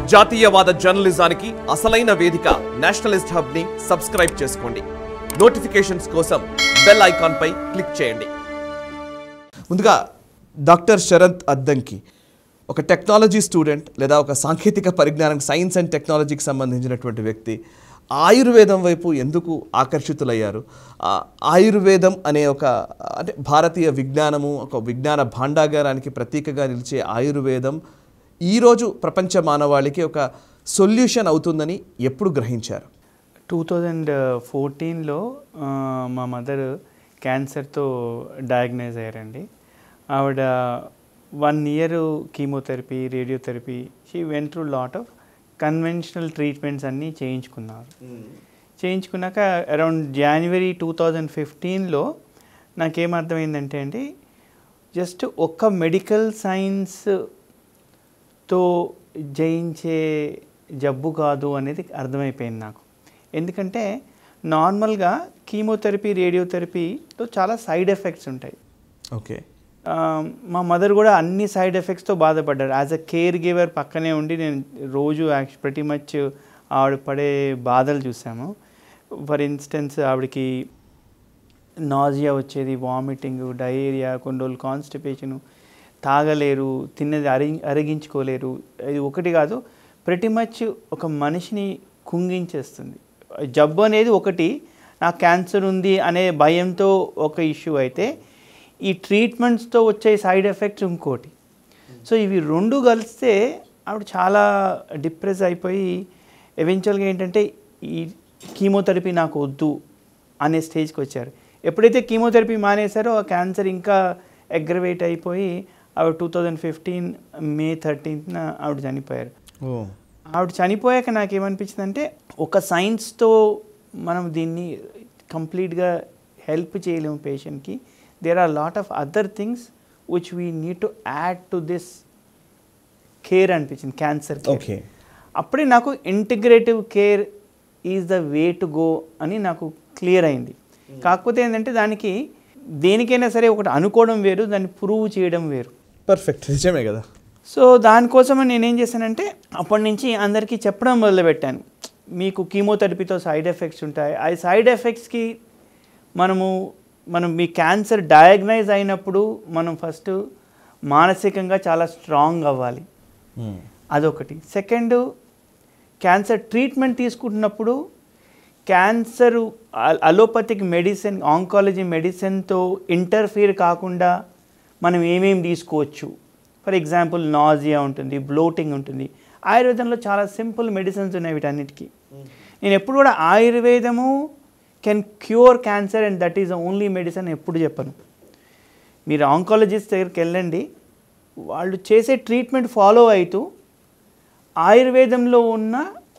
జాతీయవాద జర్నలిజానికి అసలైన వేదిక నేషనలిస్ట్ హబ్ ని సబ్స్క్రైబ్ చేసుకోండి నోటిఫికేషన్స్ కోసం బెల్ ఐకాన్ పై క్లిక్ చేయండి ముందుగా డాక్టర్ శరత్ అద్దంకి ఒక టెక్నాలజీ స్టూడెంట్ లేదా ఒక సాంకేతిక పరిజ్ఞానం సైన్స్ అండ్ టెక్నాలజీకి సంబంధించినటువంటి వ్యక్తి ఆయుర్వేదం వైపు ఎందుకు ఆకర్షితులయ్యారు ఆ ఆయుర్వేదం అనే ఒక అంటే భారతీయ విజ్ఞానము ఒక విజ్ఞాన భాండాగారానికి ప్రతీకగా నిలిచే ఆయుర్వేదం ఈరోజు ప్రపంచ మానవాళికి ఒక సొల్యూషన్ అవుతుందని ఎప్పుడు గ్రహించారు టూ థౌజండ్ ఫోర్టీన్లో మా మదర్ క్యాన్సర్తో డయాగ్నైజ్ అయ్యారండి ఆవిడ one year chemotherapy radiotherapy she went through lot of conventional treatments అన్నీ చేయించుకున్నారు చేయించుకున్నాక అరౌండ్ జనవరి టూ థౌజండ్ ఫిఫ్టీన్లో నాకేమర్థమైందంటే అండి జస్ట్ ఒక్క మెడికల్ సైన్స్తో జయించే జబ్బు కాదు అనేది అర్థమైపోయింది నాకు ఎందుకంటే నార్మల్గా కీమోథెరపీ రేడియోథెరపీతో చాలా సైడ్ ఎఫెక్ట్స్ ఉంటాయి ఓకే ఆ, మా మదర్ కూడా అన్ని సైడ్ ఎఫెక్ట్స్తో బాధపడ్డారు యాజ్ అ కేర్ గివర్ పక్కనే ఉండి నేను రోజు యాక్చు ప్రతి మచ్ ఆవిడ పడే బాధలు చూసాము ఫర్ ఇన్స్టెన్స్ ఆవిడకి నాజియా వచ్చేది వామిటింగ్ డయేరియా కొన్ని రోజులు కాన్స్టిపేషను తాగలేరు తిన్నది అరి అరిగించుకోలేరు ఇది ఒకటి కాదు ప్రతి మచ్ ఒక మనిషిని కుంగించేస్తుంది జబ్బు అనేది ఒకటి నాకు క్యాన్సర్ ఉంది అనే భయంతో ఒక ఇష్యూ అయితే ఈ ట్రీట్మెంట్స్తో వచ్చే సైడ్ ఎఫెక్ట్స్ ఇంకోటి సో ఇవి రెండు కలిస్తే ఆవిడ చాలా డిప్రెస్ అయిపోయి ఎవెన్చువల్గా ఏంటంటే ఈ కీమోథెరపీ నాకు వద్దు అనే స్టేజ్కి వచ్చారు ఎప్పుడైతే కీమోథెరపీ మానేశారో ఆ క్యాన్సర్ ఇంకా అగ్రవేట్ అయిపోయి ఆవిడ టూ థౌజండ్ ఫిఫ్టీన్ మే థర్టీన్త్న ఆవిడ చనిపోయారు ఓ ఆవిడ చనిపోయాక నాకు ఏమనిపించిందంటే ఒక సైన్స్తో మనం దీన్ని కంప్లీట్గా హెల్ప్ చేయలేము పేషెంట్కి there are lot of other things which we need to add to this care అనిపించింది క్యాన్సర్ ఓకే అప్పుడే నాకు integrative care is the way to go అని నాకు క్లియర్ అయింది కాకపోతే ఏంటంటే దానికి దేనికైనా సరే ఒకటి అనుకోవడం వేరు దాన్ని ప్రూవ్ చేయడం వేరు పర్ఫెక్ట్ నిజమే కదా సో దానికోసం నేనేం చేశానంటే అప్పటి నుంచి అందరికీ చెప్పడం మొదలుపెట్టాను మీకు కీమోథెరపీతో సైడ్ ఎఫెక్ట్స్ ఉంటాయి ఆ సైడ్ ఎఫెక్ట్స్కి మనము మనం మీ క్యాన్సర్ డయాగ్నైజ్ అయినప్పుడు మనం ఫస్ట్ మానసికంగా చాలా స్ట్రాంగ్ అవ్వాలి అదొకటి సెకండ్ క్యాన్సర్ ట్రీట్మెంట్ తీసుకుంటున్నప్పుడు క్యాన్సర్ అలోపతిక్ మెడిసిన్ ఆంకాలజీ మెడిసిన్తో ఇంటర్ఫియర్ కాకుండా మనం ఏమేమి తీసుకోవచ్చు ఫర్ ఎగ్జాంపుల్ నాజియా ఉంటుంది బ్లోటింగ్ ఉంటుంది ఆయుర్వేదంలో చాలా సింపుల్ మెడిసిన్స్ ఉన్నాయి వీటన్నిటికీ నేను ఎప్పుడు కూడా ఆయుర్వేదము can cure cancer and that is the only medicine ఎప్పుడు చెప్పను మీరు ఆంకాలజిస్ట్ దగ్గరికి వెళ్ళండి వాళ్ళు చేసే ట్రీట్మెంట్ ఫాలో అవుతూ ఆయుర్వేదంలో ఉన్న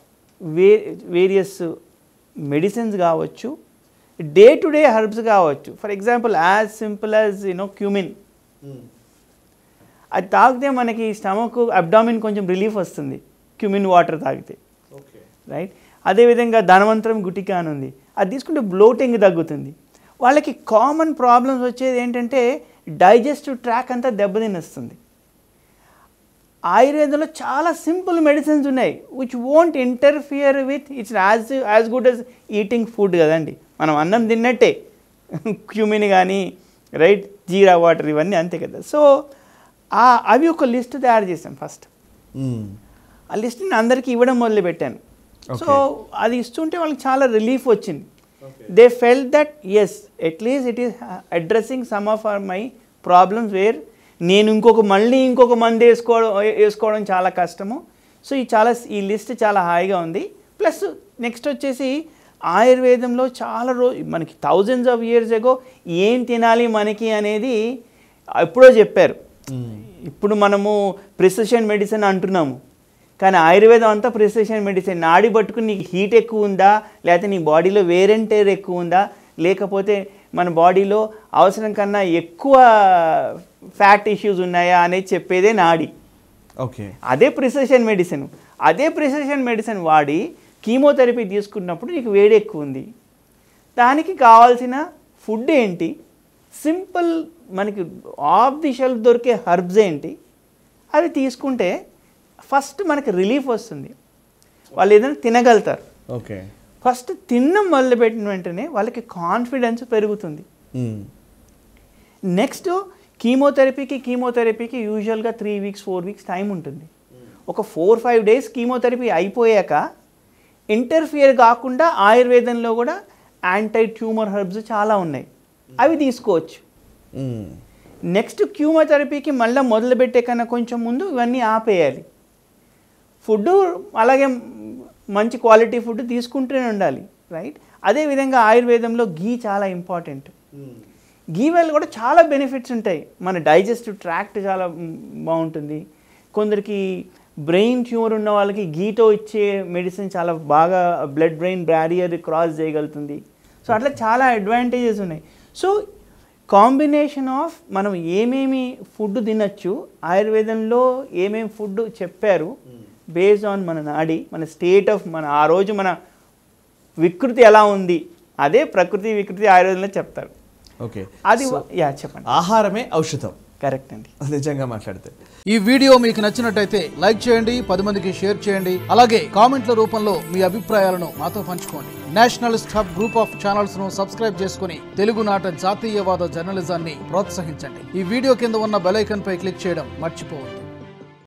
వే వేరియస్ మెడిసిన్స్ కావచ్చు డే టు డే హర్బ్స్ కావచ్చు for example as simple as you know cumin అది తాగితే మనకి స్టమక్ అబ్డామిన్ కొంచెం రిలీఫ్ వస్తుంది క్యూమిన్ వాటర్ తాగితే రైట్ అదేవిధంగా ధనవంతరం గుటిక అని ఉంది అది తీసుకుంటే బ్లోటింగ్ తగ్గుతుంది వాళ్ళకి కామన్ ప్రాబ్లమ్స్ వచ్చేది ఏంటంటే డైజెస్టివ్ ట్రాక్ అంతా దెబ్బతినేస్తుంది ఆయుర్వేదంలో చాలా సింపుల్ మెడిసిన్స్ ఉన్నాయి which won't interfere with its as as good as eating food కదండి మనం అన్నం తిన్నట్టే క్యూమిన్ కానీ రైట్ జీరా వాటర్ ఇవన్నీ అంతే కదా సో అవి ఒక లిస్ట్ తయారు చేసాం ఫస్ట్ ఆ లిస్ట్ని అందరికీ ఇవ్వడం మొదలుపెట్టాను సో అది ఇస్తుంటే వాళ్ళకి చాలా రిలీఫ్ వచ్చింది they felt that is at least it is addressing some of our my problems where నేను ఇంకొక మళ్ళీ ఇంకొక మంది వేసుకోవడం వేసుకోవడం చాలా కష్టము సో ఈ చాలా ఈ లిస్ట్ చాలా హాయిగా ఉంది ప్లస్ నెక్స్ట్ వచ్చేసి ఆయుర్వేదంలో చాలా రోజు మనకి థౌజండ్స్ ఆఫ్ ఇయర్స్ ఎగో ఏం తినాలి మనకి అనేది ఎప్పుడో చెప్పారు ఇప్పుడు మనము ప్రిసిషన్ మెడిసిన్ అంటున్నాము కానీ ఆయుర్వేదం అంతా ప్రిసిషన్ మెడిసిన్ నాడి పట్టుకుని నీకు హీట్ ఎక్కువ ఉందా లేకపోతే నీ బాడీలో వేరెంటేర్ ఎక్కువ ఉందా లేకపోతే మన బాడీలో అవసరం కన్నా ఎక్కువ ఫ్యాట్ ఇష్యూస్ ఉన్నాయా అనేది చెప్పేదే నాడి ఓకే అదే ప్రిసిషన్ మెడిసిన్ అదే ప్రిసిషన్ మెడిసిన్ వాడి కీమోథెరపీ తీసుకున్నప్పుడు నీకు వేడి ఎక్కువ ఉంది దానికి కావాల్సిన ఫుడ్ ఏంటి సింపుల్ మనకి ఆఫ్ ది షెల్ఫ్ దొరికే హర్బ్స్ ఏంటి అవి తీసుకుంటే ఫస్ట్ మనకి రిలీఫ్ వస్తుంది వాళ్ళు ఏదైనా తినగలుగుతారు ఓకే ఫస్ట్ తినడం మొదలుపెట్టిన వెంటనే వాళ్ళకి కాన్ఫిడెన్స్ పెరుగుతుంది నెక్స్ట్ కీమోథెరపీకి కీమోథెరపీకి యూజువల్గా three weeks four weeks time ఉంటుంది ఒక ఫోర్ ఫైవ్ డేస్ కీమోథెరపీ అయిపోయాక ఇంటర్ఫియర్ కాకుండా ఆయుర్వేదంలో కూడా యాంటై ట్యూమర్ హెర్బ్స్ చాలా ఉన్నాయి అవి తీసుకోవచ్చు నెక్స్ట్ క్యూమోథెరపీకి మళ్ళీ మొదలుపెట్టే కన్నా కొంచెం ముందు ఇవన్నీ ఆపేయాలి ఫుడ్ అలాగే మంచి క్వాలిటీ ఫుడ్ తీసుకుంటూనే ఉండాలి రైట్ అదేవిధంగా ఆయుర్వేదంలో గీ చాలా ఇంపార్టెంట్ గీ వల్ల కూడా చాలా బెనిఫిట్స్ ఉంటాయి మన డైజెస్టివ్ ట్రాక్ట్ చాలా మ్, బాగుంటుంది కొందరికి బ్రెయిన్ ట్యూమర్ ఉన్న వాళ్ళకి గీతో ఇచ్చే మెడిసిన్ చాలా బాగా బ్లడ్ బ్రెయిన్ బ్యారియర్ క్రాస్ చేయగలుగుతుంది సో అట్లా చాలా అడ్వాంటేజెస్ ఉన్నాయి సో కాంబినేషన్ ఆఫ్ మనం ఏమేమి ఫుడ్ తినచ్చు ఆయుర్వేదంలో ఏమేమి ఫుడ్ చెప్పారు బేస్డ్ ఆన్ మన నాడి మన స్టేట్ ఆఫ్ మన ఆ రోజు మన వికృతి ఎలా ఉంది అదే ప్రకృతి వికృతి ఆయుర్వేదంలో చెప్తారు ఓకే అది యా చెప్పండి ఆహారమే ఔషధం కరెక్ట్ అండి నిజంగా మాట్లాడితే ఈ వీడియో మీకు నచ్చినట్టయితే లైక్ చేయండి పది మందికి షేర్ చేయండి అలాగే కామెంట్ల రూపంలో మీ అభిప్రాయాలను మాతో పంచుకోండి nationalist hub group of channels ను సబ్స్క్రైబ్ చేసుకుని తెలుగునాట జాతీయవాద జర్నలిజాన్ని ప్రోత్సహించండి ఈ వీడియో కింద ఉన్న బెల్ ఐకాన్ పై క్లిక్ చేయడం మర్చిపోవద్దు